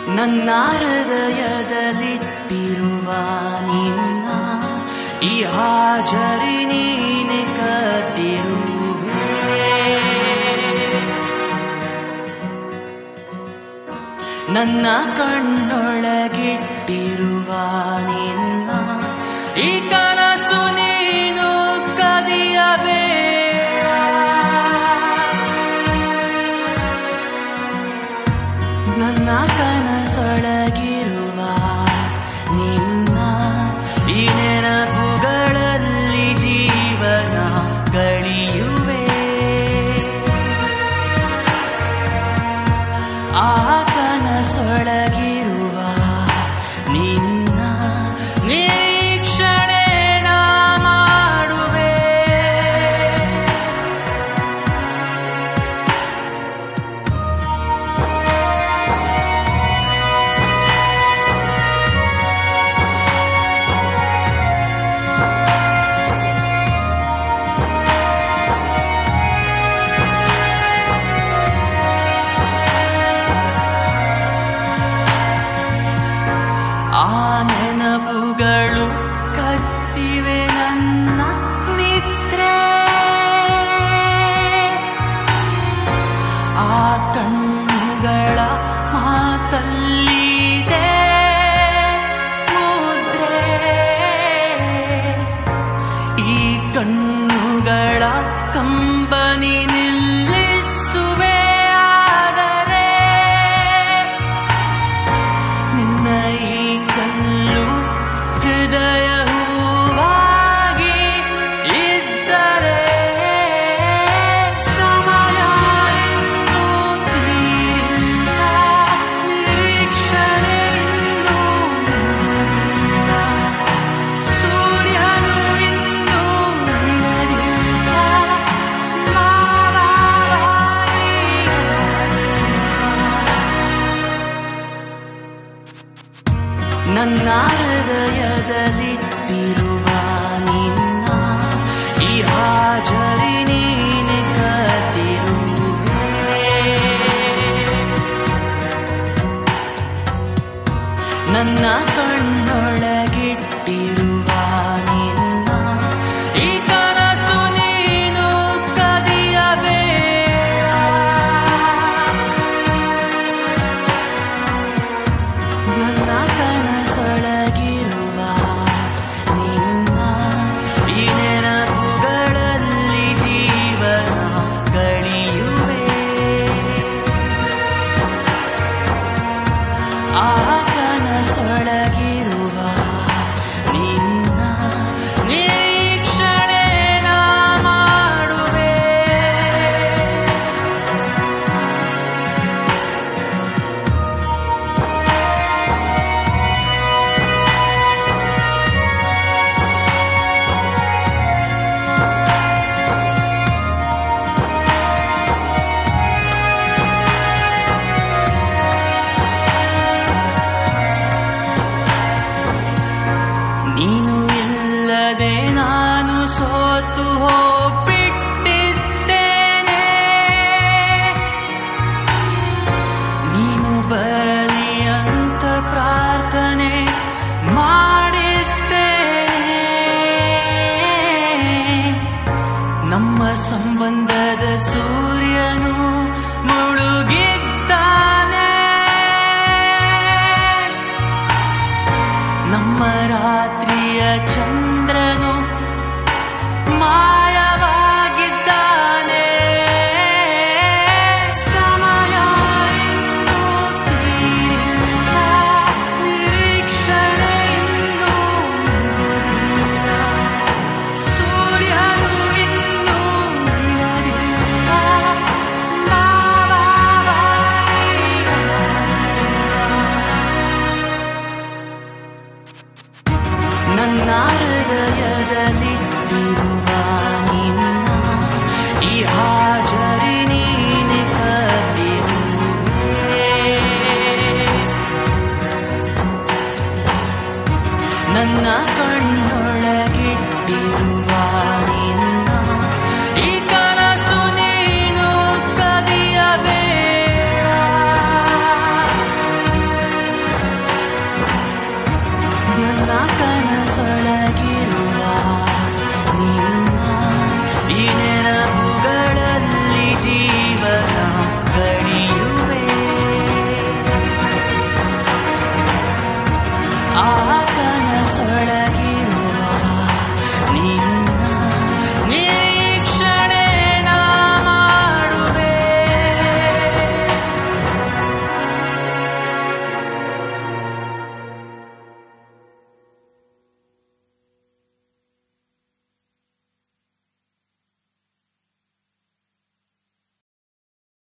ನನ್ನ ಹೃದಯದಲ್ಲಿಟ್ಟಿರುವ ನಿನ್ನ ಈ ಹಾಜರಿ ನೀನೆ ಕತ್ತಿರುವೆ ನನ್ನ ಕಣ್ಣೊಳಗಿಟ್ಟಿರುವ ನಿನ್ನ ಈ ಕನಸು ನೀನು ಕದಿಯಬೇಡ ನನ್ನ ಕನಸೊಳಗಿರುವ ನಿನ್ನ ಈ ನೆನಪುಗಳಲ್ಲಿ ಜೀವನ ಕಳೆಯುವೆ ಆ ಕನಸೊಳಗಿರುವ ನಿನ್ನ ನಿರೀಕ್ಷಣೆ ನಾ ಮಾಡುವೆ ಆ ನೆನಪುಗಳು ಕತ್ತಿವೆ ನನ್ನ ನಿದ್ರೆ ಆ ಕಣ್ಣುಗಳ ಮಾತಲ್ಲಿದೆ ಮುದ್ರೆ ಈ ಕಣ್ಣುಗಳ ಕಂಬನಿ ನಿಲ್ಲಿಸುವೆ ಆದರೆ ನಿನ್ನ ಈ ಕಲ್ಲು ಹೃದಯ ಹೂವಾಗಿ ಇದ್ದರೆ ಸಮಯ ಇನ್ನೂ ತೀರಿಲ್ಲ ನಿರೀಕ್ಷಣೆ ಇನ್ನೂ ಮುಗಿದಿಲ್ಲ. ಸೂರ್ಯನು ಇನ್ನೂ ಇಳಿದಿಲ್ಲ. ನನ್ನ ಹೃದಯದಲ್ಲಿಟ್ಟಿರುವ ನಿನ್ನ ಈ ಹಾಜರಿ ನೀನೆ ಕತ್ತಿರುವೆ ನನ್ನ ಕಣ್ಣೊಳಗಿಟ್ಟಿರುವ ನಿನ್ನ ಈ ಕನಸು ನೀನು ಕದಿಯಬೇಡ ನನ್ನ ಕನಸೊಳಗಿರುವ ನಿನ್ನ ಈ ನೆನಪುಗಳಲ್ಲಿ ಜೀವನ ಕಳೆಯುವೆ ಆ ಕನಸೊಳಗಿರುವ ನಿನ್ನ ನಿರೀಕ್ಷಣೆ ನಾ ಮಾಡುವೆ ನೀನು ಇಲ್ಲದೆ ನಾನು ಸೋತು ಹೋಗ್ಬಿಟ್ಟಿದ್ದೇನೆ ನೀನು ಬರಲಿ ಅಂತ ಪ್ರಾರ್ಥನೆ ಮಾಡಿದ್ದೇನೆ ನಮ್ಮ ಸಂಬಂಧದ ಸೂರ್ಯ